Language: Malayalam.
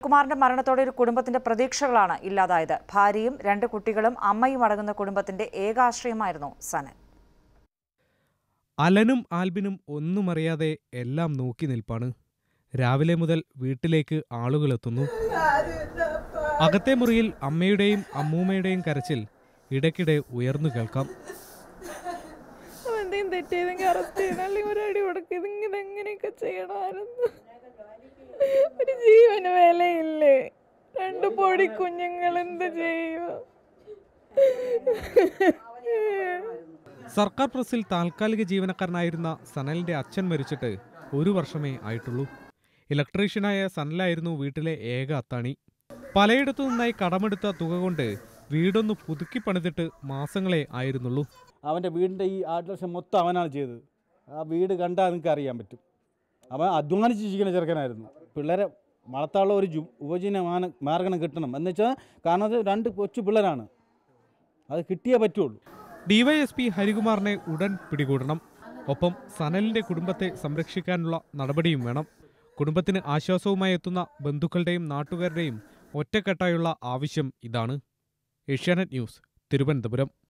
കുമാറിന്റെ മരണത്തോടെ ഒരു കുടുംബത്തിന്റെ പ്രതീക്ഷകളാണ് ഇല്ലാതായത് ഭാര്യയും രണ്ട് കുട്ടികളും അമ്മയും അടങ്ങുന്ന കുടുംബത്തിന്റെ ഏകാശ്രയമായിരുന്നു സനൽ അലനും ആൽബിനും ഒന്നും അറിയാതെ എല്ലാം നോക്കി നിൽപ്പാണ് രാവിലെ മുതൽ വീട്ടിലേക്ക് ആളുകൾ എത്തുന്നു അകത്തെ മുറിയിൽ അമ്മയുടെയും അമ്മൂമ്മയുടെയും കരച്ചിൽ ഇടയ്ക്കിടെ ഉയർന്നു കേൾക്കാം എന്തെങ്കിലും തെറ്റ് ചെയ്തെങ്കിൽ അറസ്റ്റ് ചെയ്യണം അല്ലെങ്കിൽ ഒരു അടി കൊടുക്കുക ഇങ്ങനെ എങ്ങനെയൊക്കെ ചെയ്യണമായിരുന്നു ഒരു ജീവന് വിലയില്ലേ രണ്ട് പൊടി കുഞ്ഞുങ്ങൾ എന്ത് ചെയ്യുക സർക്കാർ പ്രസിൽ താൽക്കാലിക ജീവനക്കാരനായിരുന്ന സനലിന്റെ അച്ഛൻ മരിച്ചിട്ട് ഒരു വർഷമേ ആയിട്ടുള്ളൂ ഇലക്ട്രീഷ്യനായ സനലായിരുന്നു വീട്ടിലെ ഏക അത്താണി പലയിടത്തു നിന്നായി കടമെടുത്ത തുക കൊണ്ട് വീടൊന്ന് പുതുക്കി പണിതിട്ട് മാസങ്ങളെ ആയിരുന്നുള്ളൂ അവൻ്റെ വീടിൻ്റെ ഈ ആറ് ലക്ഷം മൊത്തം അവനാണ് ചെയ്തത് ആ വീട് കണ്ടാൽ നിങ്ങൾക്ക് അറിയാൻ പറ്റും അവൻ അധ്വാനിച്ച് ജീവിക്കുന്ന ചെറുക്കനായിരുന്നു പിള്ളേരെ വളർത്താനുള്ള ഒരു ജു ഉപജീവന മാന മാർഗം കിട്ടണം എന്ന് വെച്ചാൽ കാരണം അത് രണ്ട് കൊച്ചു പിള്ളേരാണ് അത് കിട്ടിയേ പറ്റുള്ളൂ ഡിവൈഎസ്പി ഹരികുമാറിനെ ഉടൻ പിടികൂടണം ഒപ്പം സനലിന്റെ കുടുംബത്തെ സംരക്ഷിക്കാനുള്ള നടപടിയും വേണം കുടുംബത്തിന് ആശ്വാസവുമായി എത്തുന്ന ബന്ധുക്കളുടെയും നാട്ടുകാരുടെയും ഒറ്റക്കെട്ടായുള്ള ആവശ്യം ഇതാണ് ഏഷ്യാനെറ്റ് ന്യൂസ് തിരുവനന്തപുരം